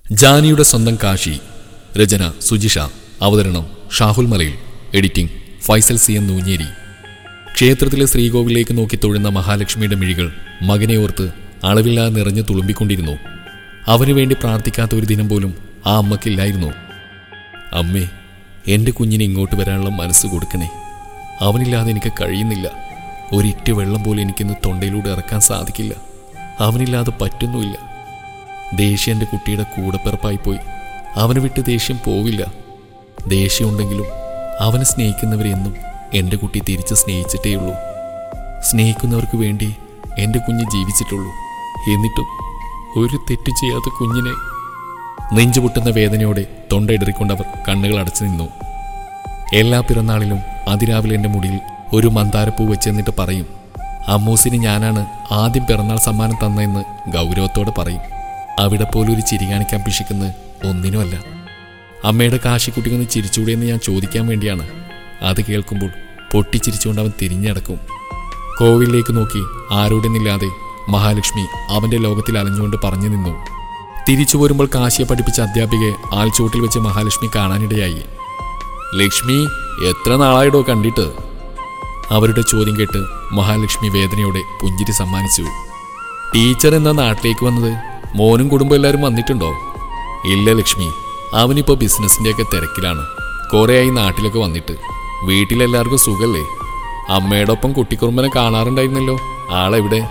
ജാനിയുടെ സ്വന്തം കാശി രചന സുജിഷ അവതരണം Shahul Malayil editing Faisal C M Noonjeri ക്ഷേത്രത്തിലെ ശ്രീകോവിലേക്ക് നോക്കി തൊഴുന്ന മഹാലക്ഷ്മിയുടെ മിഴികൾ മകനെ ഓർത്ത് അളവില്ലാതെ നിറഞ്ഞു തുളുമ്പിക്കൊണ്ടിരുന്നു അവനു വേണ്ടി പ്രാർത്ഥിക്കാത്ത ഒരു ദിനം പോലും ആ അമ്മക്കില്ലായിരുന്നു അമ്മേ എൻ്റെ കുഞ്ഞിനെ ഇങ്ങോട്ട് വരാനുള്ള മനസ്സ് കൊടുക്കണേ അവനില്ലാതെ എനിക്ക് കഴിയുന്നില്ല ഒരിറ്റ് വെള്ളം പോലും എനിക്കിന്ന് തൊണ്ടയിലൂടെ ഇറക്കാൻ സാധിക്കില്ല അവനില്ലാതെ പറ്റുന്നുമില്ല ദേഷ്യം എൻ്റെ കുട്ടിയുടെ കൂടപ്പിറപ്പായി പോയി അവനെ വിട്ട് ദേഷ്യം പോവില്ല ദേഷ്യമുണ്ടെങ്കിലും അവനെ സ്നേഹിക്കുന്നവരെന്നും എൻ്റെ കുട്ടി തിരിച്ച് സ്നേഹിച്ചിട്ടേയുള്ളൂ സ്നേഹിക്കുന്നവർക്ക് വേണ്ടി എൻ്റെ കുഞ്ഞ് ജീവിച്ചിട്ടുള്ളൂ എന്നിട്ടും ഒരു തെറ്റ് ചെയ്യാത്ത കുഞ്ഞിനെ നെഞ്ചുപൊട്ടുന്ന വേദനയോടെ തൊണ്ടയിടറിക്കൊണ്ടവർ കണ്ണുകൾ അടച്ചു നിന്നു എല്ലാ പിറന്നാളിലും അതിരാവിലെ എൻ്റെ മുടിയിൽ ഒരു മന്ദാരപ്പൂ വെച്ചെന്നിട്ട് പറയും അമ്മൂസിന് ഞാനാണ് ആദ്യം പിറന്നാൾ സമ്മാനം തന്നതെന്ന് ഗൗരവത്തോടെ പറയും അവിടെ പോലും ഒരു ചിരി കാണിക്കാൻ പിശിക്കുന്നത് ഒന്നിനുമല്ല അമ്മയുടെ കാശിക്കുട്ടിക്കൊന്ന് ചിരിച്ചൂടെ എന്ന് ഞാൻ ചോദിക്കാൻ വേണ്ടിയാണ് അത് കേൾക്കുമ്പോൾ പൊട്ടിച്ചിരിച്ചുകൊണ്ട് അവൻ തിരിഞ്ഞടക്കും കോവിലേക്ക് നോക്കി ആരോടുന്നില്ലാതെ മഹാലക്ഷ്മി അവന്റെ ലോകത്തിൽ അലഞ്ഞുകൊണ്ട് പറഞ്ഞു നിന്നു തിരിച്ചു പോരുമ്പോൾ കാശിയെ പഠിപ്പിച്ച അധ്യാപികയെ ആൾച്ചൂട്ടിൽ വെച്ച് മഹാലക്ഷ്മി കാണാനിടയായി ലക്ഷ്മി എത്ര നാളായിടോ കണ്ടിട്ട് അവരുടെ ചോദ്യം കേട്ട് മഹാലക്ഷ്മി വേദനയോടെ പുഞ്ചിരി സമ്മാനിച്ചു ടീച്ചർ എന്ന നാട്ടിലേക്ക് വന്നത് മോനും കുടുംബം എല്ലാവരും വന്നിട്ടുണ്ടോ ഇല്ല ലക്ഷ്മി അവനിപ്പോ ബിസിനസിന്റെയൊക്കെ തിരക്കിലാണ് കുറേയായി നാട്ടിലൊക്കെ വന്നിട്ട് വീട്ടിലെല്ലാവർക്കും സുഖല്ലേ അമ്മയുടെ ഒപ്പം കുട്ടിക്കുറുമ്പനെ കാണാറുണ്ടായിരുന്നല്ലോ ആളെവിടെ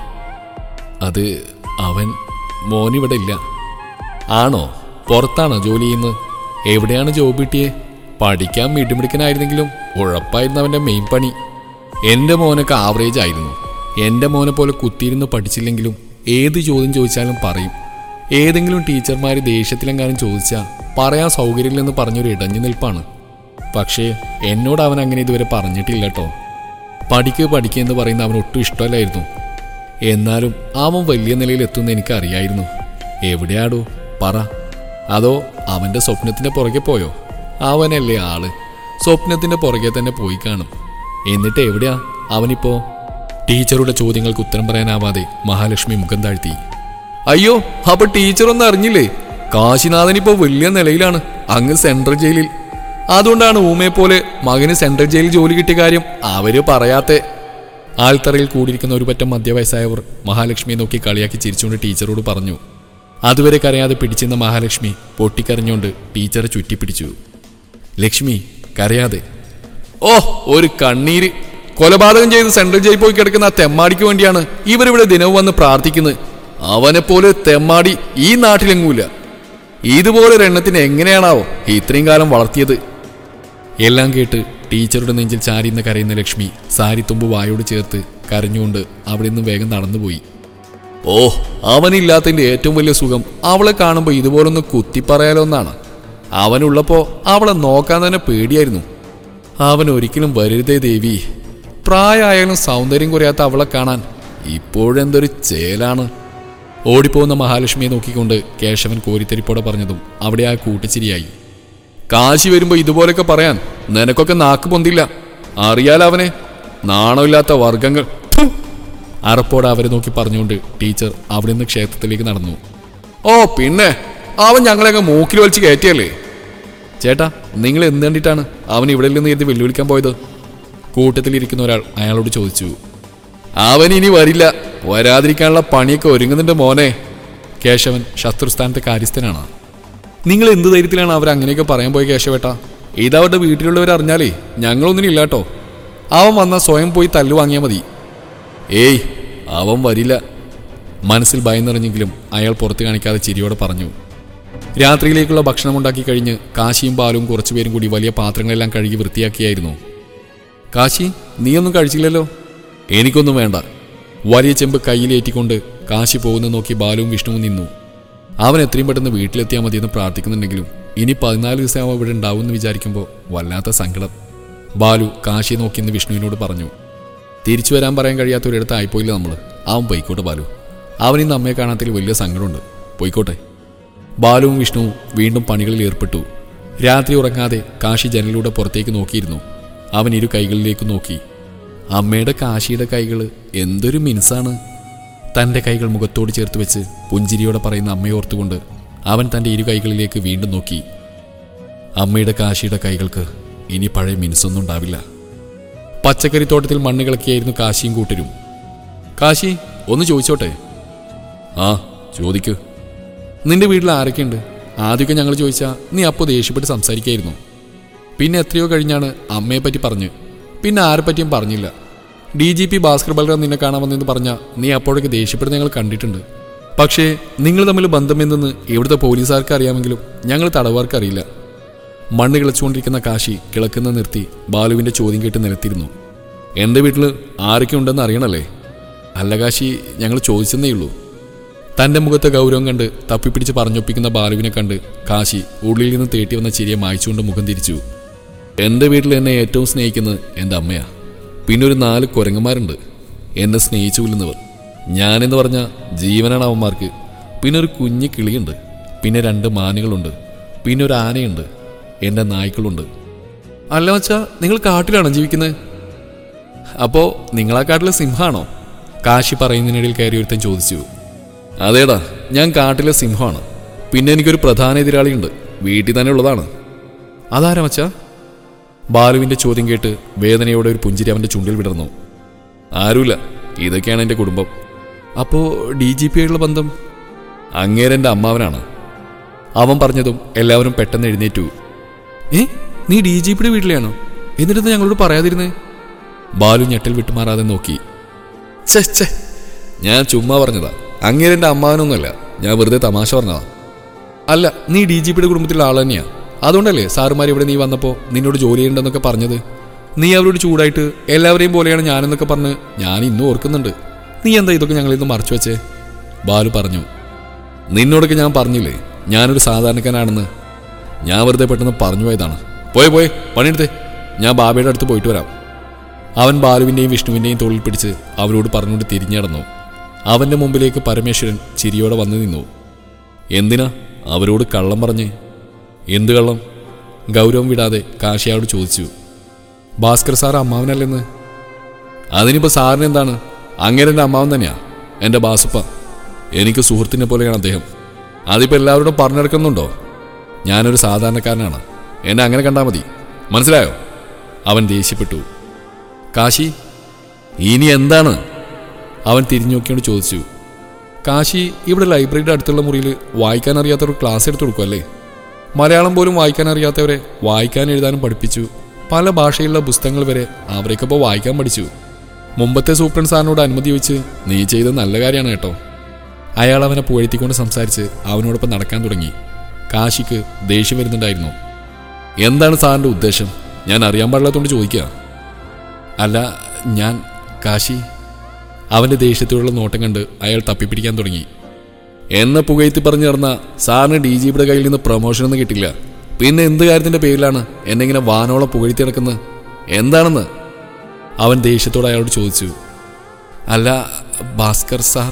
അത് അവൻ മോനിവിടെ ഇല്ല ആണോ പുറത്താണോ ജോലി ചെയ്യുന്നത് എവിടെയാണ് ജോബ് കിട്ടിയേ പഠിക്കാൻ മിടുമിടുക്കനായിരുന്നെങ്കിലും ഉഴപ്പായിരുന്നു അവന്റെ മെയിൻ പണി എന്റെ മോനൊക്കെ ആവറേജ് ആയിരുന്നു എന്റെ മോനെ പോലെ കുത്തിയിരുന്ന് പഠിച്ചില്ലെങ്കിലും ഏത് ചോദ്യം ചോദിച്ചാലും പറയും ഏതെങ്കിലും ടീച്ചർമാർ ദേഷ്യത്തിലെങ്ങാനും ചോദിച്ചാൽ പറയാൻ സൗകര്യമില്ലെന്ന് പറഞ്ഞൊരു ഇടഞ്ഞു നിൽപ്പാണ് പക്ഷേ എന്നോട് അവൻ അങ്ങനെ ഇതുവരെ പറഞ്ഞിട്ടില്ല കേട്ടോ പഠിക്കുക പഠിക്കുക എന്ന് പറയുന്ന അവൻ ഒട്ടും ഇഷ്ടമല്ലായിരുന്നു എന്നാലും അവൻ വലിയ നിലയിൽ എത്തുമെന്ന് എനിക്ക് അറിയായിരുന്നു എവിടെയാടോ പറ അതോ അവന്റെ സ്വപ്നത്തിന്റെ പുറകെ പോയോ അവനല്ലേ ആള് സ്വപ്നത്തിന്റെ പുറകെ തന്നെ പോയി കാണും എന്നിട്ട് എവിടെയാ അവനിപ്പോ ടീച്ചറുടെ ചോദ്യങ്ങൾക്ക് ഉത്തരം പറയാനാവാതെ മഹാലക്ഷ്മി മുഖം താഴ്ത്തി അയ്യോ അപ്പൊ ടീച്ചർ ഒന്നും അറിഞ്ഞില്ലേ കാശിനാഥൻ ഇപ്പോ വലിയ നിലയിലാണ് അങ്ങ് സെൻട്രൽ ജയിലിൽ അതുകൊണ്ടാണ് ഊമയെ പോലെ മകന് സെൻട്രൽ ജയിലിൽ ജോലി കിട്ടിയ കാര്യം അവര് പറയാത്തെ ആൽത്തറയിൽ കൂടിയിരിക്കുന്ന ഒരു പറ്റം മധ്യവയസ്സായവർ മഹാലക്ഷ്മിയെ നോക്കി കളിയാക്കി ചിരിച്ചുകൊണ്ട് ടീച്ചറോട് പറഞ്ഞു അതുവരെ കരയാതെ പിടിച്ചിരുന്ന മഹാലക്ഷ്മി പൊട്ടിക്കരഞ്ഞുകൊണ്ട് ടീച്ചറെ ചുറ്റിപ്പിടിച്ചു ലക്ഷ്മി കരയാതെ ഓ ഒരു കണ്ണീര് കൊലപാതകം ചെയ്ത് സെൻട്രൽ ജയിൽ പോയി കിടക്കുന്ന ആ തെമ്മാടിക്ക് വേണ്ടിയാണ് ഇവരിവിടെ ദിനവും വന്ന് പ്രാർത്ഥിക്കുന്നത് അവനെ പോലെ തെമ്മാടി ഈ നാട്ടിലെങ്ങൂല ഇതുപോലെ ഒരു എണ്ണത്തിന് എങ്ങനെയാണാവോ ഇത്രയും കാലം വളർത്തിയത് എല്ലാം കേട്ട് ടീച്ചറുടെ നെഞ്ചിൽ ചാരിന്ന് കരയുന്ന ലക്ഷ്മി സാരിത്തുമ്പ് വായോട് ചേർത്ത് കരഞ്ഞുകൊണ്ട് അവിടെ നിന്ന് വേഗം നടന്നുപോയി ഓ അവനില്ലാത്തതിന്റെ ഏറ്റവും വലിയ സുഖം അവളെ കാണുമ്പോൾ ഇതുപോലൊന്ന് കുത്തിപ്പറയാലോ എന്നാണ് അവനുള്ളപ്പോ അവളെ നോക്കാൻ തന്നെ പേടിയായിരുന്നു അവൻ ഒരിക്കലും വരരുതേ ദേവി പ്രായമായാലും സൗന്ദര്യം കുറയാത്ത അവളെ കാണാൻ ഇപ്പോഴെന്തൊരു ചേലാണ് ഓടിപ്പോകുന്ന മഹാലക്ഷ്മിയെ നോക്കിക്കൊണ്ട് കേശവൻ കോരിത്തെരിപ്പോടെ പറഞ്ഞതും അവിടെ ആ കൂട്ടിച്ചിരിയായി കാശി വരുമ്പോ ഇതുപോലൊക്കെ പറയാൻ നിനക്കൊക്കെ നാക്ക് പൊന്തില്ല അറിയാലവനെ നാണമില്ലാത്ത വർഗങ്ങൾ ഥു. അറപ്പോടെ അവരെ നോക്കി പറഞ്ഞുകൊണ്ട് ടീച്ചർ അവിടെ നിന്ന് ക്ഷേത്രത്തിലേക്ക് നടന്നു ഓ പിന്നെ അവൻ ഞങ്ങളെയൊക്കെ മൂക്കിൽ വലിച്ച് കയറ്റിയല്ലേ ചേട്ടാ നിങ്ങൾ എന്ത് കണ്ടിട്ടാണ് അവൻ ഇവിടെ നിന്ന് കരുതി വെല്ലുവിളിക്കാൻ പോയത് കൂട്ടത്തിലിരിക്കുന്ന ഒരാൾ അയാളോട് ചോദിച്ചു അവൻ ഇനി വരില്ല വരാതിരിക്കാനുള്ള പണിയൊക്കെ ഒരുങ്ങുന്നുണ്ട് മോനെ കേശവൻ ശത്രുസ്ഥാനത്തെ കാര്യസ്ഥനാണ് നിങ്ങൾ എന്ത് ധൈര്യത്തിലാണ് അവർ അങ്ങനെയൊക്കെ പറയാൻ പോയ കേശവേട്ടാ ഇതവരുടെ വീട്ടിലുള്ളവർ അറിഞ്ഞാലേ ഞങ്ങളൊന്നിനും ഇല്ലാട്ടോ അവൻ വന്നാൽ സ്വയം പോയി തല്ലു വാങ്ങിയാൽ മതി ഏയ് അവൻ വരില്ല മനസ്സിൽ ഭയം നിറഞ്ഞെങ്കിലും അയാൾ പുറത്ത് കാണിക്കാതെ ചിരിയോടെ പറഞ്ഞു രാത്രിയിലേക്കുള്ള ഭക്ഷണം ഉണ്ടാക്കി കഴിഞ്ഞ് കാശിയും ബാലും കുറച്ചുപേരും കൂടി വലിയ പാത്രങ്ങളെല്ലാം കഴുകി വൃത്തിയാക്കിയായിരുന്നു കാശി നീയൊന്നും കഴിച്ചില്ലല്ലോ എനിക്കൊന്നും വേണ്ട വലിയ ചെമ്പ് കയ്യിലേറ്റിക്കൊണ്ട് കാശി പോകുന്ന നോക്കി ബാലുവും വിഷ്ണുവും നിന്നു അവൻ എത്രയും പെട്ടെന്ന് വീട്ടിലെത്തിയാൽ മതിയെന്ന് പ്രാർത്ഥിക്കുന്നുണ്ടെങ്കിലും ഇനി പതിനാല് ദിവസം അവൻ ഇവിടെ ഉണ്ടാവും എന്ന് വിചാരിക്കുമ്പോൾ വല്ലാത്ത സങ്കടം ബാലു കാശിയെ നോക്കിയെന്ന് വിഷ്ണുവിനോട് പറഞ്ഞു തിരിച്ചു വരാൻ പറയാൻ കഴിയാത്ത ഒരിടത്ത് ആയിപ്പോയില്ല നമ്മൾ അവൻ പോയിക്കോട്ടെ ബാലു അവൻ ഇന്ന് അമ്മയെ കാണാത്തതിൽ വലിയ സങ്കടമുണ്ട് പോയിക്കോട്ടെ ബാലുവും വിഷ്ണുവും വീണ്ടും പണികളിൽ ഏർപ്പെട്ടു രാത്രി ഉറങ്ങാതെ കാശി ജനലിലൂടെ പുറത്തേക്ക് നോക്കിയിരുന്നു അവൻ ഇരു കൈകളിലേക്ക് നോക്കി അമ്മയുടെ കാശിയുടെ കൈകൾ എന്തൊരു മിനുസാണ് തൻ്റെ കൈകൾ മുഖത്തോട് ചേർത്ത് വെച്ച് പുഞ്ചിരിയോടെ പറയുന്ന അമ്മയെ ഓർത്തുകൊണ്ട് അവൻ തൻ്റെ ഇരു കൈകളിലേക്ക് വീണ്ടും നോക്കി അമ്മയുടെ കാശിയുടെ കൈകൾക്ക് ഇനി പഴയ മിനുസൊന്നും ഉണ്ടാവില്ല പച്ചക്കറിത്തോട്ടത്തിൽ മണ്ണ് കിളക്കിയായിരുന്നു കാശിയും കൂട്ടരും കാശി ഒന്ന് ചോദിച്ചോട്ടെ ആ ചോദിക്കൂ നിന്റെ വീട്ടിൽ ആരൊക്കെയുണ്ട് ആദ്യമൊക്കെ ഞങ്ങൾ ചോദിച്ചാൽ നീ അപ്പോൾ ദേഷ്യപ്പെട്ട് സംസാരിക്കായിരുന്നു പിന്നെ എത്രയോ കഴിഞ്ഞാണ് അമ്മയെ പറ്റി പറഞ്ഞ് പിന്നെ ആരെ പറ്റിയും പറഞ്ഞില്ല D G P Bhaskar Balram നിന്നെ കാണാൻ വന്നെന്ന് പറഞ്ഞാൽ നീ അപ്പോഴൊക്കെ ദേഷ്യപ്പെട്ട് ഞങ്ങൾ കണ്ടിട്ടുണ്ട് പക്ഷേ നിങ്ങൾ തമ്മിൽ ബന്ധമെന്തെന്ന് ഇവിടുത്തെ പോലീസുകാർക്ക് അറിയാമെങ്കിലും ഞങ്ങൾ തടവുകാർക്ക് അറിയില്ല മണ്ണ് കിളച്ചുകൊണ്ടിരിക്കുന്ന കാശി കിളക്കുന്ന നിർത്തി ബാലുവിന്റെ ചോദ്യം കേട്ട് നിലത്തിരുന്നു എൻ്റെ വീട്ടിൽ ആരൊക്കെ ഉണ്ടെന്ന് അറിയണല്ലേ അല്ല കാശി ഞങ്ങൾ ചോദിച്ചെന്നേ ഉള്ളൂ തന്റെ മുഖത്തെ ഗൗരവം കണ്ട് തപ്പിപ്പിടിച്ച് പറഞ്ഞൊപ്പിക്കുന്ന ബാലുവിനെ കണ്ട് കാശി ഉള്ളിൽ നിന്ന് തേട്ടി വന്ന ചിരിയെ മായ്ച്ചുകൊണ്ട് മുഖം തിരിച്ചു എൻ്റെ വീട്ടിൽ എന്നെ ഏറ്റവും സ്നേഹിക്കുന്നത് എൻ്റെ അമ്മയാ പിന്നെ ഒരു നാല് കുരങ്ങന്മാരുണ്ട് എന്നെ സ്നേഹിച്ചു കൊല്ലുന്നവർ ഞാനെന്ന് പറഞ്ഞ ജീവനാണ് അവന്മാർക്ക് പിന്നെ ഒരു കുഞ്ഞു കിളിയുണ്ട് പിന്നെ രണ്ട് മാനുകളുണ്ട് പിന്നെ ഒരു ആനയുണ്ട് എൻ്റെ നായ്ക്കളുണ്ട് അല്ല വച്ചാ നിങ്ങൾ കാട്ടിലാണോ ജീവിക്കുന്നത് അപ്പോ നിങ്ങളാ കാട്ടിലെ സിംഹാണോ കാശി പറയുന്നതിനിടയിൽ കയറി ഒരുത്തൻ ചോദിച്ചു അതേടാ ഞാൻ കാട്ടിലെ സിംഹമാണ് പിന്നെ എനിക്കൊരു പ്രധാന എതിരാളിയുണ്ട് വീട്ടിൽ തന്നെ ഉള്ളതാണ് അതാരാ മച്ചാ ബാലുവിന്റെ ചോദ്യം കേട്ട് വേദനയോടെ ഒരു പുഞ്ചിരി അവന്റെ ചുണ്ടിൽ വിടർന്നു ആരുമില്ല ഇതൊക്കെയാണ് എൻ്റെ കുടുംബം അപ്പോ ഡി ജി പി ആയിട്ടുള്ള ബന്ധം അങ്ങേരെൻ്റെ അമ്മാവനാണ് അവൻ പറഞ്ഞതും എല്ലാവരും പെട്ടെന്ന് എഴുന്നേറ്റു ഏ നീ ഡി ജി പിയുടെ വീട്ടിലാണോ എന്നിട്ട് ഞങ്ങളോട് പറയാതിരുന്നേ ബാലു ഞെട്ടൽ വിട്ടുമാറാതെ നോക്കി ഛെ ഛെ ഞാൻ ചുമ്മാ പറഞ്ഞതാ അങ്ങേരെൻ്റെ അമ്മാവനൊന്നുമല്ല ഞാൻ വെറുതെ തമാശ പറഞ്ഞതാ അല്ല നീ ഡി ജി പിയുടെ കുടുംബത്തിലുള്ള ആൾ തന്നെയാ അതുകൊണ്ടല്ലേ സാറുമാർ ഇവിടെ നീ വന്നപ്പോൾ നിന്നോട് ജോലി ചെയ്യണ്ടെന്നൊക്കെ പറഞ്ഞത് നീ അവരോട് ചൂടായിട്ട് എല്ലാവരെയും പോലെയാണ് ഞാനെന്നൊക്കെ പറഞ്ഞ് ഞാൻ ഇന്നും ഓർക്കുന്നുണ്ട് നീ എന്താ ഇതൊക്കെ ഞങ്ങളിൽ നിന്ന് മറച്ചു വെച്ചേ ബാലു പറഞ്ഞു നിന്നോടൊക്കെ ഞാൻ പറഞ്ഞില്ലേ ഞാനൊരു സാധാരണക്കാരനാണെന്ന് ഞാൻ വെറുതെ പെട്ടെന്ന് പറഞ്ഞു പോയതാണ് പോയെ പോയെ പണിയെടുത്തേ ഞാൻ ബാബയുടെ അടുത്ത് പോയിട്ട് വരാം അവൻ ബാലുവിൻ്റെയും വിഷ്ണുവിൻ്റെയും തോളിൽ പിടിച്ച് അവരോട് പറഞ്ഞുകൊണ്ട് തിരിഞ്ഞടന്നു അവൻ്റെ മുമ്പിലേക്ക് പരമേശ്വരൻ ചിരിയോടെ വന്നു നിന്നു എന്തിനാ അവരോട് കള്ളം പറഞ്ഞ് എന്ത് കള്ളം ഗൗരവം വിടാതെ കാശിയായോട് ചോദിച്ചു ഭാസ്കർ സാർ അമ്മാവനല്ലെന്ന് അതിനിപ്പോൾ സാറിന് എന്താണ് അങ്ങനെ എൻ്റെ അമ്മാവൻ തന്നെയാ എൻ്റെ ബാസുപ്പ എനിക്ക് സുഹൃത്തിനെ പോലെയാണ് അദ്ദേഹം അതിപ്പോൾ എല്ലാവരോടും പറഞ്ഞെടുക്കുന്നുണ്ടോ ഞാനൊരു സാധാരണക്കാരനാണ് എന്നെ അങ്ങനെ കണ്ടാൽ മതി മനസ്സിലായോ അവൻ ദേഷ്യപ്പെട്ടു കാശി ഇനി എന്താണ് അവൻ തിരിഞ്ഞു നോക്കിയോണ്ട് ചോദിച്ചു കാശി ഇവിടെ ലൈബ്രറിയുടെ അടുത്തുള്ള മുറിയിൽ വായിക്കാൻ അറിയാത്തവർ ക്ലാസ് എടുത്തു കൊടുക്കുമല്ലേ മലയാളം പോലും വായിക്കാൻ അറിയാത്തവരെ വായിക്കാൻ എഴുതാനും പഠിപ്പിച്ചു പല ഭാഷയിലുള്ള പുസ്തകങ്ങൾ വരെ അവരൊക്കെ ഇപ്പോൾ വായിക്കാൻ പഠിച്ചു മുമ്പത്തെ സൂപ്രണ്ട് സാറിനോട് അനുമതി ചോദിച്ച് നീ ചെയ്തത് നല്ല കാര്യമാണ് കേട്ടോ അയാൾ അവനെ പുകഴ്ത്തിക്കൊണ്ട് സംസാരിച്ച് അവനോടൊപ്പം നടക്കാൻ തുടങ്ങി കാശിക്ക് ദേഷ്യം വരുന്നുണ്ടായിരുന്നു എന്താണ് സാറിൻ്റെ ഉദ്ദേശം ഞാൻ അറിയാൻ പാടില്ലാത്തതുകൊണ്ട് ചോദിക്കുക അല്ല ഞാൻ കാശി അവന്റെ ദേഷ്യത്തോടുള്ള നോട്ടം കണ്ട് അയാൾ തപ്പിപ്പിടിക്കാൻ തുടങ്ങി എന്നെ പുകഴ്ത്തി പറഞ്ഞു നടന്ന സാറിന് ഡി ജി പിയുടെ കയ്യിൽ നിന്ന് പ്രൊമോഷനൊന്നും കിട്ടില്ല പിന്നെ എന്ത് കാര്യത്തിന്റെ പേരിലാണ് എന്നെ ഇങ്ങനെ വാനോളം പുകഴ്ത്തി നടക്കുന്നത് എന്താണെന്ന് അവൻ ദേഷ്യത്തോടെ അയാളോട് ചോദിച്ചു അല്ല ഭാസ്കർ സാർ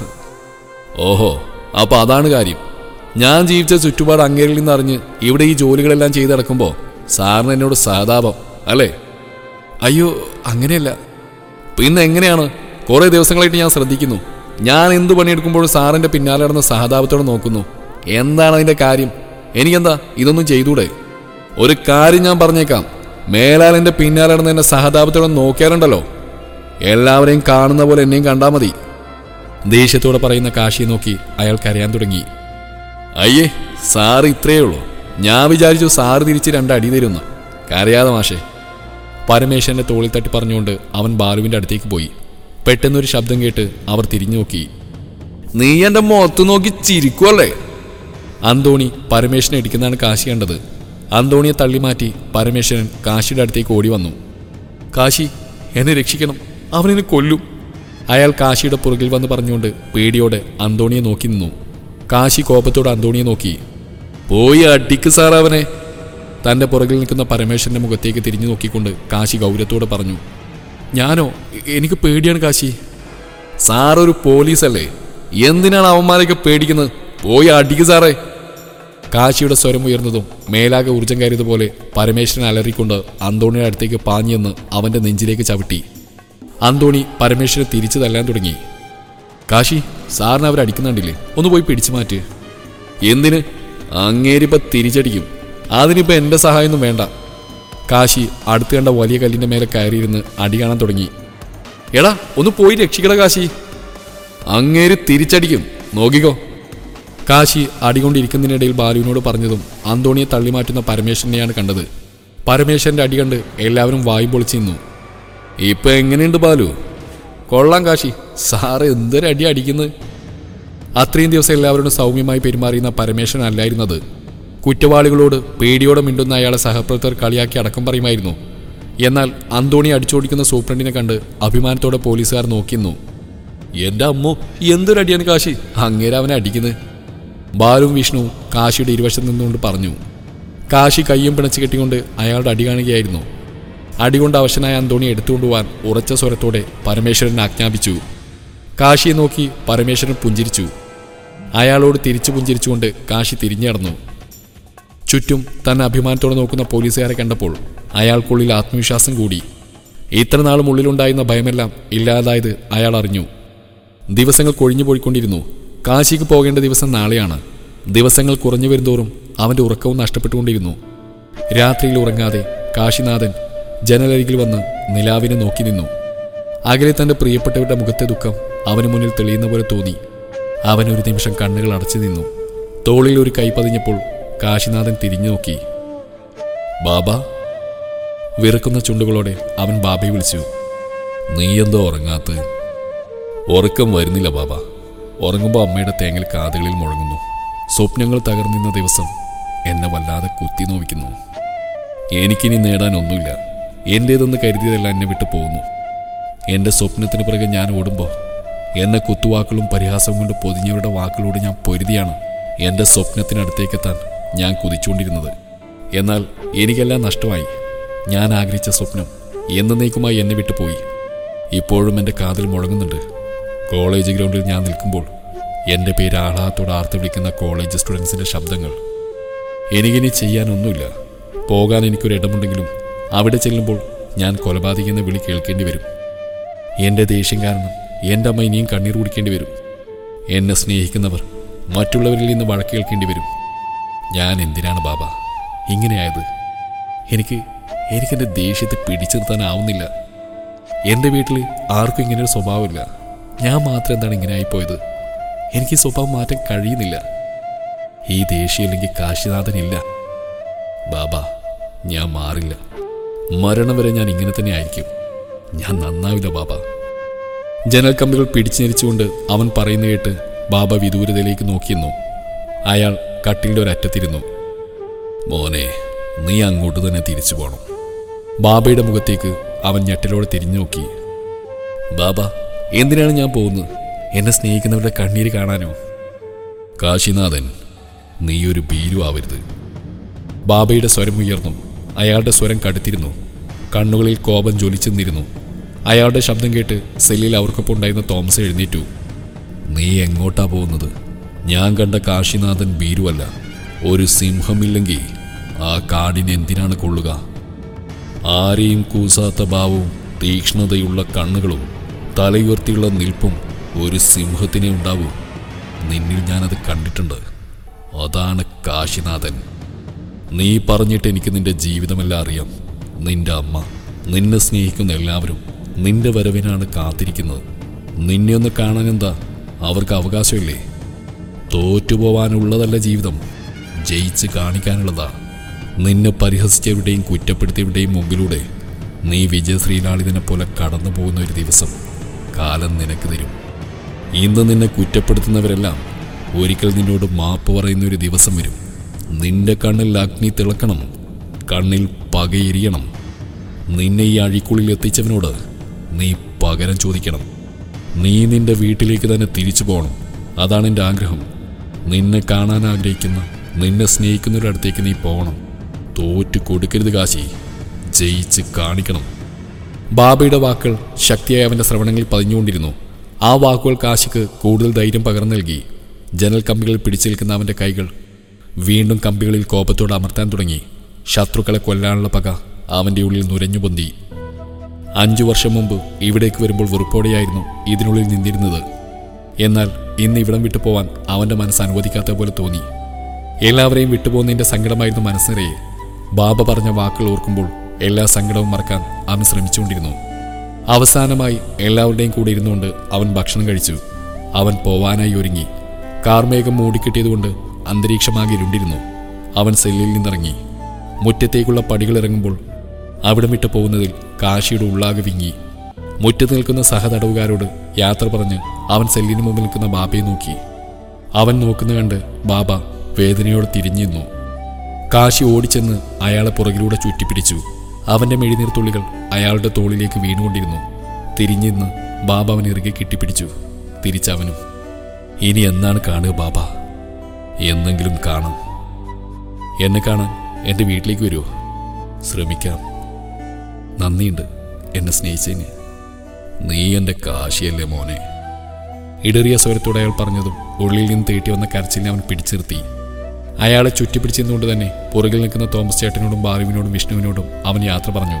ഓഹോ അപ്പൊ അതാണ് കാര്യം ഞാൻ ജീവിച്ച ചുറ്റുപാട് അങ്ങേരിൽ നിന്ന് അറിഞ്ഞ് ഇവിടെ ഈ ജോലികളെല്ലാം ചെയ്ത് നടക്കുമ്പോൾ സാറിന് എന്നോട് സഹതാപം അല്ലേ അയ്യോ അങ്ങനെയല്ല പിന്നെ എങ്ങനെയാണ് കുറേ ദിവസങ്ങളായിട്ട് ഞാൻ ശ്രദ്ധിക്കുന്നു ഞാൻ എന്ത് പണിയെടുക്കുമ്പോഴും സാറിന്റെ പിന്നാലെ നടന്ന് സഹതാപത്തോടെ നോക്കുന്നു എന്താണ് അതിന്റെ കാര്യം എനിക്കെന്താ ഇതൊന്നും ചെയ്തൂടെ ഒരു കാര്യം ഞാൻ പറഞ്ഞേക്കാം മേലാൽ എന്റെ പിന്നാലെ നടന്ന് എന്നെ സഹതാപത്തോടെ നോക്കിയാലുണ്ടല്ലോ എല്ലാവരെയും കാണുന്ന പോലെ എന്നെയും കണ്ടാൽ മതി ദേഷ്യത്തോടെ പറയുന്ന കാശിയെ നോക്കി അയാൾ കരയാൻ തുടങ്ങി അയ്യേ സാറ് ഇത്രയേ ഉള്ളൂ ഞാൻ വിചാരിച്ചു സാറ് തിരിച്ച് രണ്ടടി തരുന്നു കരയാതെ മാഷേ പരമേശ്വരന്റെ തോളിൽ തട്ടി പറഞ്ഞുകൊണ്ട് അവൻ ബാലുവിന്റെ അടുത്തേക്ക് പോയി പെട്ടെന്നൊരു ശബ്ദം കേട്ട് അവർ തിരിഞ്ഞു നോക്കി നീ എന്റെ മുഖത്ത് നോക്കി ചിരിക്കുവല്ലേ അന്തോണി പരമേശ്വരനെ ഇടിക്കുന്നതാണ് കാശി കണ്ടത് അന്തോണിയെ തള്ളി മാറ്റി പരമേശ്വരൻ കാശിയുടെ അടുത്തേക്ക് ഓടി വന്നു കാശി എന്നെ രക്ഷിക്കണം അവനെന്നെ കൊല്ലും അയാൾ കാശിയുടെ പുറകിൽ വന്ന് പറഞ്ഞുകൊണ്ട് പേടിയോടെ അന്തോണിയെ നോക്കി നിന്നു കാശി കോപത്തോടെ അന്തോണിയെ നോക്കി പോയി അടിക്ക് സാർ അവനെ തന്റെ പുറകിൽ നിൽക്കുന്ന പരമേശ്വരന്റെ മുഖത്തേക്ക് തിരിഞ്ഞു നോക്കിക്കൊണ്ട് കാശി ഗൗരവത്തോടെ പറഞ്ഞു ഞാനോ എ- എനിക്ക് പേടിയാണ് കാശി സാർ ഒരു പോലീസല്ലേ എന്തിനാണ് അവന്മാരെയൊക്കെ പേടിക്കുന്നത് പോയി അടിക്ക് സാറേ കാശിയുടെ സ്വരം ഉയർന്നതും മേലാകെ ഊർജം കയറിയതുപോലെ പരമേശ്വരൻ അലറിക്കൊണ്ട് അന്തോണിയുടെ അടുത്തേക്ക് പാഞ്ഞെന്ന് അവന്റെ നെഞ്ചിലേക്ക് ചവിട്ടി അന്തോണി പരമേശ്വരനെ തിരിച്ചു തല്ലാൻ തുടങ്ങി കാശി സാറിന് അവരടിക്കുന്നുണ്ടില്ലേ ഒന്ന് പോയി പിടിച്ചു മാറ്റ് എന്തിന് അങ്ങേരിപ്പോ തിരിച്ചടിക്കും അതിനിപ്പോ എന്റെ സഹായമൊന്നും വേണ്ട കാശി അടുത്ത് കണ്ട വലിയ കല്ലിന്റെ മേലെ കയറിയിരുന്ന് അടി കാണാൻ തുടങ്ങി എടാ ഒന്ന് പോയി രക്ഷിക്കട കാശി അങ്ങേര് തിരിച്ചടിക്കും നോക്കിക്കോ കാശി അടികൊണ്ടിരിക്കുന്നതിനിടയിൽ ബാലുവിനോട് പറഞ്ഞതും അന്തോണിയെ തള്ളിമാറ്റുന്ന പരമേശ്വരനെയാണ് കണ്ടത് പരമേശ്വരന്റെ അടി കണ്ട് എല്ലാവരും വായും പൊളിച്ചു നിന്നു ഇപ്പൊ എങ്ങനെയുണ്ട് ബാലു കൊള്ളാം കാശി സാറ് എന്തൊരു അടി അടിക്കുന്നത് അത്രയും ദിവസം എല്ലാവരോടും സൗമ്യമായി പെരുമാറിയുന്ന പരമേശ്വരൻ അല്ലായിരുന്നത് കുറ്റവാളികളോട് പേടിയോടെ മിണ്ടുന്ന അയാളെ സഹപ്രവർത്തകർ കളിയാക്കി അടക്കം പറയുമായിരുന്നു എന്നാൽ അന്തോണി അടിച്ചോടിക്കുന്ന സൂപ്രണ്ടിനെ കണ്ട് അഭിമാനത്തോടെ പോലീസുകാർ നോക്കിന്നു എന്റെ അമ്മോ എന്തൊരടിയാണ് കാശി അങ്ങേരെ അവനെ അടിക്കുന്നത് ബാലും വിഷ്ണു കാശിയുടെ ഇരുവശത്ത് നിന്നുകൊണ്ട് പറഞ്ഞു കാശി കയ്യും പിണച്ച് കെട്ടിക്കൊണ്ട് അയാളുടെ അടി കാണുകയായിരുന്നു അടികൊണ്ട് അവശനായ അന്തോണി എടുത്തുകൊണ്ടുപോവാൻ ഉറച്ച സ്വരത്തോടെ പരമേശ്വരൻ ആജ്ഞാപിച്ചു കാശിയെ നോക്കി പരമേശ്വരൻ പുഞ്ചിരിച്ചു അയാളോട് തിരിച്ചു പുഞ്ചിരിച്ചുകൊണ്ട് കാശി തിരിഞ്ഞടന്നു ചുറ്റും തന്നെ അഭിമാനത്തോടെ നോക്കുന്ന പോലീസുകാരെ കണ്ടപ്പോൾ അയാൾക്കുള്ളിൽ ആത്മവിശ്വാസം കൂടി ഇത്ര നാളും ഉള്ളിലുണ്ടായിരുന്ന ഭയമെല്ലാം ഇല്ലാതായത് അയാൾ അറിഞ്ഞു ദിവസങ്ങൾ കൊഴിഞ്ഞു പോയിക്കൊണ്ടിരുന്നു കാശിക്ക് പോകേണ്ട ദിവസം നാളെയാണ് ദിവസങ്ങൾ കുറഞ്ഞു വരുന്തോറും അവന്റെ ഉറക്കവും നഷ്ടപ്പെട്ടുകൊണ്ടിരുന്നു രാത്രിയിൽ ഉറങ്ങാതെ കാശിനാഥൻ ജനലരികിൽ വന്ന് നിലാവിനെ നോക്കി നിന്നു അകലെ തന്റെ പ്രിയപ്പെട്ടവരുടെ മുഖത്തെ ദുഃഖം അവന് മുന്നിൽ തെളിയുന്ന പോലെ തോന്നി അവൻ ഒരു നിമിഷം കണ്ണുകൾ അടച്ചു നിന്നു തോളിൽ ഒരു കൈ പതിഞ്ഞപ്പോൾ കാശിനാഥൻ തിരിഞ്ഞു നോക്കി ബാബ വിറക്കുന്ന ചുണ്ടുകളോടെ അവൻ ബാബയെ വിളിച്ചു നീ എന്തോ ഉറങ്ങാത്ത ഉറക്കം വരുന്നില്ല ബാബ ഉറങ്ങുമ്പോൾ അമ്മയുടെ തേങ്ങൽ കാതുകളിൽ മുഴങ്ങുന്നു സ്വപ്നങ്ങൾ തകർന്നിരുന്ന ദിവസം എന്നെ വല്ലാതെ കുത്തി നോവിക്കുന്നു എനിക്കിനി നേടാൻ ഒന്നുമില്ല എൻ്റേതെന്ന് കരുതിയതെല്ലാം എന്നെ വിട്ടു പോകുന്നു എൻ്റെ സ്വപ്നത്തിന് പിറകെ ഞാൻ ഓടുമ്പോൾ എന്നെ കുത്തുവാക്കുകളും പരിഹാസവും കൊണ്ട് പൊതിഞ്ഞവരുടെ വാക്കുകളോട് ഞാൻ പൊരുതിയാണ് എൻ്റെ സ്വപ്നത്തിനടുത്തേക്കെത്താൻ ഞാൻ കുതിച്ചുകൊണ്ടിരുന്നത് എന്നാൽ എനിക്കെല്ലാം നഷ്ടമായി ഞാൻ ആഗ്രഹിച്ച സ്വപ്നം എന്നേക്കുമായി എന്നെ വിട്ടുപോയി ഇപ്പോഴും എൻ്റെ കാതിൽ മുഴങ്ങുന്നുണ്ട് കോളേജ് ഗ്രൗണ്ടിൽ ഞാൻ നിൽക്കുമ്പോൾ എൻ്റെ പേര് ആഹ്ലാദത്തോടെ ആർത്ത് വിളിക്കുന്ന കോളേജ് സ്റ്റുഡൻസിൻ്റെ ശബ്ദങ്ങൾ എനിക്കിനി ചെയ്യാനൊന്നുമില്ല പോകാൻ എനിക്കൊരു ഇടമുണ്ടെങ്കിലും അവിടെ ചെല്ലുമ്പോൾ ഞാൻ കൊലപാതകെന്ന വിളി കേൾക്കേണ്ടി വരും എൻ്റെ ദേഷ്യം കാരണം എൻ്റെ അമ്മ ഇനിയും കണ്ണീർ കുടിക്കേണ്ടി വരും എന്നെ സ്നേഹിക്കുന്നവർ മറ്റുള്ളവരിൽ നിന്ന് വഴക്ക് കേൾക്കേണ്ടി വരും ഞാൻ എന്തിനാണ് ബാബ ഇങ്ങനെയായത് എനിക്ക് എനിക്കെൻ്റെ ദേഷ്യത്തെ പിടിച്ചു നിർത്താനാവുന്നില്ല എൻ്റെ വീട്ടിൽ ആർക്കും ഇങ്ങനെ ഒരു സ്വഭാവമില്ല ഞാൻ മാത്രം എന്താണ് ഇങ്ങനെ ആയിപ്പോയത് എനിക്ക് ഈ സ്വഭാവം മാറ്റാൻ കഴിയുന്നില്ല ഈ ദേഷ്യമില്ലെങ്കിൽ കാശിനാഥനില്ല ബാബ ഞാൻ മാറില്ല മരണം വരെ ഞാൻ ഇങ്ങനെ തന്നെ ആയിരിക്കും ഞാൻ നന്നാവില്ല ബാബ ജനൽ കമ്പികൾ പിടിച്ചു ഞെരിച്ചുകൊണ്ട് അവൻ പറയുന്ന കേട്ട് ബാബ വിദൂരതയിലേക്ക് നോക്കിയെന്നു അയാൾ കട്ടിലിൻ്റെ ഒരറ്റത്തിരുന്നു മോനെ നീ അങ്ങോട്ട് തന്നെ തിരിച്ചു പോണം ബാബയുടെ മുഖത്തേക്ക് അവൻ ഞെട്ടലോടെ തിരിഞ്ഞു നോക്കി ബാബ എന്തിനാണ് ഞാൻ പോകുന്നത് എന്നെ സ്നേഹിക്കുന്നവരുടെ കണ്ണീര് കാണാനോ കാശിനാഥൻ നീ ഒരു ഭീരു ആവരുത് ബാബയുടെ സ്വരം ഉയർന്നു അയാളുടെ സ്വരം കടുത്തിരുന്നു കണ്ണുകളിൽ കോപം ജ്വലിച്ചു നിന്നിരുന്നു അയാളുടെ ശബ്ദം കേട്ട് സെല്ലിൽ അവർക്കൊപ്പം ഉണ്ടായിരുന്ന തോമസ് എഴുന്നേറ്റു നീ എങ്ങോട്ടാ പോകുന്നത് ഞാൻ കണ്ട കാശിനാഥൻ ഭീരുവല്ല ഒരു സിംഹമില്ലെങ്കിൽ ആ കാടിന് എന്തിനാണ് കൊള്ളുക ആരെയും കൂസാത്ത ഭാവവും തീക്ഷ്ണതയുള്ള കണ്ണുകളും തലയുയർത്തിയുള്ള നിൽപ്പും ഒരു സിംഹത്തിനെ ഉണ്ടാവൂ നിന്നിൽ ഞാനത് കണ്ടിട്ടുണ്ട് അതാണ് കാശിനാഥൻ നീ പറഞ്ഞിട്ട് എനിക്ക് നിന്റെ ജീവിതമെല്ലാം അറിയാം നിന്റെ അമ്മ നിന്നെ സ്നേഹിക്കുന്ന എല്ലാവരും നിന്റെ വരവിനാണ് കാത്തിരിക്കുന്നത് നിന്നെ ഒന്ന് കാണാൻ എന്താ അവർക്ക് അവകാശമില്ലേ തോറ്റുപോവാനുള്ളതല്ല ജീവിതം ജയിച്ച് കാണിക്കാനുള്ളതാ നിന്നെ പരിഹസിച്ചവരുടെയും കുറ്റപ്പെടുത്തിയവരുടെയും മുമ്പിലൂടെ നീ വിജയശ്രീലാളിതനെ പോലെ കടന്നു പോകുന്ന ഒരു ദിവസം കാലം നിനക്ക് തരും ഇന്ന് നിന്നെ കുറ്റപ്പെടുത്തുന്നവരെല്ലാം ഒരിക്കൽ നിന്നോട് മാപ്പ് പറയുന്ന ഒരു ദിവസം വരും നിന്റെ കണ്ണിൽ അഗ്നി തിളക്കണം കണ്ണിൽ പകയെരിയണം നിന്നെ ഈ അഴിക്കുള്ളിൽ എത്തിച്ചവനോട് നീ പകരം ചോദിക്കണം നീ നിന്റെ വീട്ടിലേക്ക് തന്നെ തിരിച്ചു പോകണം അതാണ് എൻ്റെ ആഗ്രഹം നിന്നെ കാണാൻ ആഗ്രഹിക്കുന്ന നിന്നെ സ്നേഹിക്കുന്നവരുടെ അടുത്തേക്ക് നീ പോകണം തോറ്റു കൊടുക്കരുത് കാശി ജയിച്ച് കാണിക്കണം ബാബയുടെ വാക്കുകൾ ശക്തിയായി അവന്റെ ശ്രവണങ്ങളിൽ പതിഞ്ഞുകൊണ്ടിരുന്നു ആ വാക്കുകൾ കാശിക്ക് കൂടുതൽ ധൈര്യം പകർന്നു നൽകി ജനൽ കമ്പികളിൽ പിടിച്ചു നിൽക്കുന്ന അവന്റെ കൈകൾ വീണ്ടും കമ്പികളിൽ കോപത്തോടെ അമർത്താൻ തുടങ്ങി ശത്രുക്കളെ കൊല്ലാനുള്ള പക അവന്റെ ഉള്ളിൽ നുരഞ്ഞു പൊന്തി അഞ്ചു വർഷം മുമ്പ് ഇവിടേക്ക് വരുമ്പോൾ വെറുപ്പോടെയായിരുന്നു ഇതിനുള്ളിൽ നിന്നിരുന്നത് എന്നാൽ ഇന്ന് ഇവിടം വിട്ടു പോവാൻ അവന്റെ മനസ്സ് അനുവദിക്കാത്ത പോലെ തോന്നി എല്ലാവരെയും വിട്ടുപോകുന്നതിന്റെ സങ്കടമായിരുന്നു മനസ്സിനിറയെ ബാബ പറഞ്ഞ വാക്കുകൾ ഓർക്കുമ്പോൾ എല്ലാ സങ്കടവും മറക്കാൻ അവൻ ശ്രമിച്ചുകൊണ്ടിരുന്നു അവസാനമായി എല്ലാവരുടെയും കൂടെ ഇരുന്നുകൊണ്ട് അവൻ ഭക്ഷണം കഴിച്ചു അവൻ പോവാനായി ഒരുങ്ങി കാർമേഘം മൂടിക്കെട്ടിയതുകൊണ്ട് അന്തരീക്ഷമാകെ ഇരുണ്ടിരുന്നു അവൻ സെല്ലിൽ നിന്നിറങ്ങി മുറ്റത്തേക്കുള്ള പടികൾ ഇറങ്ങുമ്പോൾ അവിടം വിട്ട് പോകുന്നതിൽ കാശിയുടെ ഉള്ളാകെ വിങ്ങി മുറ്റത്ത് നിൽക്കുന്ന സഹതടവുകാരോട് യാത്ര പറഞ്ഞ് അവൻ സെല്ലിന് മുമ്പിൽ നിൽക്കുന്ന ബാബയെ നോക്കി അവൻ നോക്കുന്ന കണ്ട് ബാബ വേദനയോടെ തിരിഞ്ഞിരുന്നു കാശി ഓടിച്ചെന്ന് അയാളെ പുറകിലൂടെ ചുറ്റിപ്പിടിച്ചു അവന്റെ മെഴുനീർത്തുള്ളികൾ അയാളുടെ തോളിലേക്ക് വീണുകൊണ്ടിരുന്നു തിരിഞ്ഞിന്ന് ബാബ അവൻ ഇറുകെ കെട്ടിപ്പിടിച്ചു തിരിച്ചവനും ഇനി എന്നാണ് കാണുക ബാബ എന്നെങ്കിലും കാണാം എന്നെ കാണാൻ എൻ്റെ വീട്ടിലേക്ക് വരുമോ ശ്രമിക്കാം നന്ദിയുണ്ട് എന്നെ സ്നേഹിച്ചതിന് നീ എൻ്റെ കാശിയല്ലേ മോനെ ഇടറിയ സ്വരത്തോടെ അയാൾ പറഞ്ഞതും ഉള്ളിൽ നിന്ന് തേട്ടി വന്ന കരച്ചിലിനെ അവൻ പിടിച്ചിർത്തി അയാളെ ചുറ്റിപ്പിടിച്ചതുകൊണ്ട് തന്നെ പുറകിൽ നിൽക്കുന്ന തോമസ് ചേട്ടനോടും ബാലുവിനോടും വിഷ്ണുവിനോടും അവൻ യാത്ര പറഞ്ഞു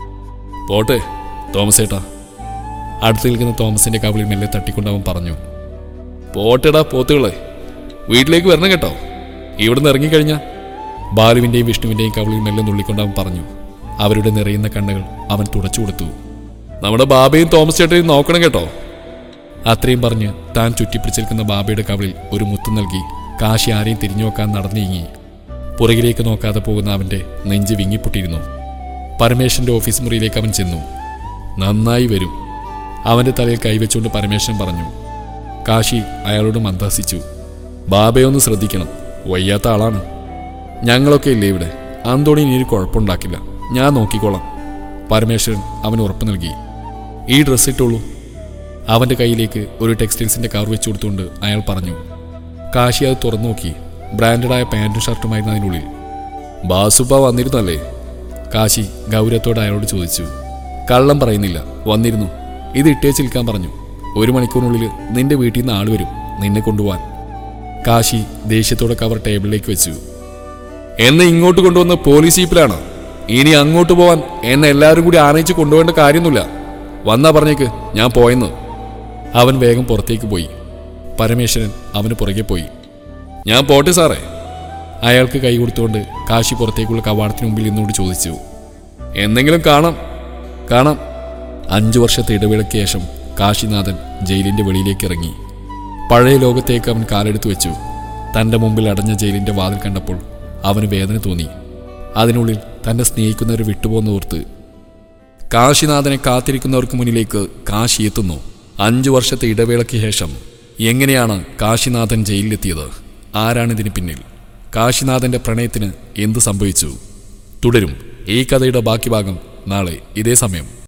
പോട്ടെ തോമസ് ചേട്ടാ അടുത്ത് നിൽക്കുന്ന തോമസിന്റെ കവിളിൽ മെല്ലെ തട്ടിക്കൊണ്ട് അവൻ പറഞ്ഞു പോട്ടെടാ പോത്തുകളെ വീട്ടിലേക്ക് വരണം കേട്ടോ ഇവിടുന്ന് ഇറങ്ങിക്കഴിഞ്ഞ ബാലുവിന്റെയും വിഷ്ണുവിന്റെയും കവിളിൽ മെല്ലെ നുള്ളിക്കൊണ്ട് അവൻ പറഞ്ഞു അവരുടെ നിറയുന്ന കണ്ണുകൾ അവൻ തുടച്ചു കൊടുത്തു നമ്മുടെ ബാബയും തോമസ് ചേട്ടനെയും നോക്കണം കേട്ടോ അത്രയും പറഞ്ഞ് താൻ ചുറ്റിപ്പിടിച്ചിരിക്കുന്ന ബാബയുടെ കവിളിൽ ഒരു മുത്ത് നൽകി കാശി ആരെയും തിരിഞ്ഞു നോക്കാൻ നടന്നു നീങ്ങി പുറകിലേക്ക് നോക്കാതെ പോകുന്ന അവന്റെ നെഞ്ച് വിങ്ങിപ്പൊട്ടിയിരുന്നു പരമേശ്വരന്റെ ഓഫീസ് മുറിയിലേക്ക് അവൻ ചെന്നു നന്നായി വരും അവന്റെ തലയിൽ കൈവച്ചുകൊണ്ട് പരമേശ്വരൻ പറഞ്ഞു കാശി അയാളോട് മന്ദാസിച്ചു ബാബയൊന്ന് ശ്രദ്ധിക്കണം വയ്യാത്ത ആളാണ് ഞങ്ങളൊക്കെ ഇല്ലേ ഇവിടെ അന്തോണി ഇനി ഒരു കുഴപ്പമുണ്ടാക്കില്ല ഞാൻ നോക്കിക്കോളാം പരമേശ്വരൻ അവന് ഉറപ്പ് നൽകി ഈ ഡ്രസ്സ് ഇട്ടോളൂ അവന്റെ കയ്യിലേക്ക് ഒരു ടെക്സ്റ്റൈൽസിന്റെ കവർ വെച്ചു കൊടുത്തുകൊണ്ട് അയാൾ പറഞ്ഞു കാശി അത് തുറന്നു നോക്കി ബ്രാൻഡഡായ പാന്റും ഷർട്ടുമായിരുന്നു അതിനുള്ളിൽ ബാസുപ്പ വന്നിരുന്നല്ലേ കാശി ഗൗരവത്തോടെ അയാളോട് ചോദിച്ചു കള്ളം പറയുന്നില്ല വന്നിരുന്നു ഇത് ഇട്ടേച്ച് നിൽക്കാൻ പറഞ്ഞു ഒരു മണിക്കൂറിനുള്ളിൽ നിന്റെ വീട്ടിൽ നിന്ന് ആള് വരും നിന്നെ കൊണ്ടുപോവാൻ കാശി ദേഷ്യത്തോടെ കവർ ടേബിളിലേക്ക് വെച്ചു എന്നെ ഇങ്ങോട്ട് കൊണ്ടുവന്ന പോലീസ് ജീപ്പിലാണ് ഇനി അങ്ങോട്ട് പോവാൻ എന്നെ എല്ലാവരും കൂടി ആനയിച്ച് കൊണ്ടുപോകേണ്ട കാര്യമൊന്നുമില്ല വന്നാ പറഞ്ഞേക്ക് ഞാൻ പോയെന്ന് അവൻ വേഗം പുറത്തേക്ക് പോയി പരമേശ്വരൻ അവന് പുറകെ പോയി ഞാൻ പോട്ടെ സാറേ അയാൾക്ക് കൈ കൊടുത്തുകൊണ്ട് കാശി പുറത്തേക്കുള്ള കവാടത്തിന് മുമ്പിൽ നിന്നുകൊണ്ട് ചോദിച്ചു എന്തെങ്കിലും കാണാം കാണാം അഞ്ചു വർഷത്തെ ഇടവേളയ്ക്ക് ശേഷം കാശിനാഥൻ ജയിലിന്റെ വെളിയിലേക്ക് ഇറങ്ങി പഴയ ലോകത്തേക്ക് അവൻ കാലെടുത്തു വെച്ചു തന്റെ മുമ്പിൽ അടഞ്ഞ ജയിലിന്റെ വാതിൽ കണ്ടപ്പോൾ അവന് വേദന തോന്നി അതിനുള്ളിൽ തന്നെ സ്നേഹിക്കുന്നവർ വിട്ടുപോകുന്ന ഓർത്ത് കാശിനാഥനെ കാത്തിരിക്കുന്നവർക്ക് മുന്നിലേക്ക് കാശി എത്തുന്നു അഞ്ചു വർഷത്തെ ഇടവേളയ്ക്ക് ശേഷം എങ്ങനെയാണ് കാശിനാഥൻ ജയിലിലെത്തിയത് ആരാണിതിന് പിന്നിൽ കാശിനാഥന്റെ പ്രണയത്തിന് എന്ത് സംഭവിച്ചു തുടരും ഈ കഥയുടെ ബാക്കി ഭാഗം നാളെ ഇതേ സമയം